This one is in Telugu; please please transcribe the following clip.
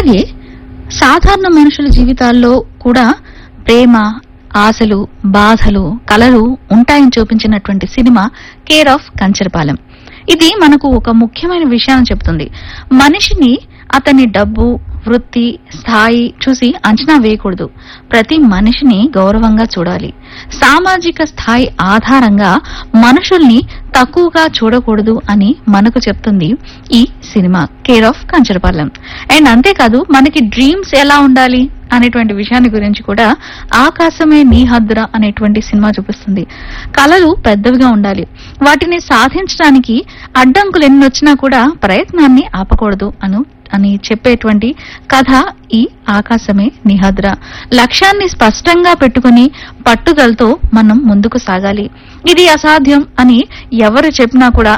అలాగే సాధారణ మనుషుల జీవితాల్లో కూడా ప్రేమ ఆశలు బాధలు కలలు ఉంటాయని చూపించినటువంటి సినిమా కేర్ ఆఫ్ కంచరపాలెం ఇది మనకు ఒక ముఖ్యమైన విషయాన్ని చెప్తుంది మనిషిని అతని డబ్బు వృత్తి స్థాయి చూసి అంచనా వేయకూడదు ప్రతి మనిషిని గౌరవంగా చూడాలి సామాజిక స్థాయి ఆధారంగా మనుషుల్ని తక్కువగా చూడకూడదు అని మనకు చెప్తుంది ఈ cinema care of Kancharapalem and అంతేకాదు మనకి డ్రీమ్స్ ఎలా ఉండాలి అనేటువంటి విషయాన్ని గురించి కూడా ఆకాశమే నీ హద్దురా అనేటువంటి సినిమా చూపిస్తుంది కళలు పెద్దవిగా ఉండాలి వాటిని సాధించడానికి అడ్డంకులు ఎన్ని వచ్చినా కూడా ప్రయత్నాన్ని ఆపకూడదు అను అని చెప్పేటువంటి కథ ఈ ఆకాశమే నిహద్ర లక్ష్యాన్ని స్పష్టంగా పెట్టుకుని పట్టుదలతో మనం ముందుకు సాగాలి ఇది అసాధ్యం అని ఎవరు చెప్పినా కూడా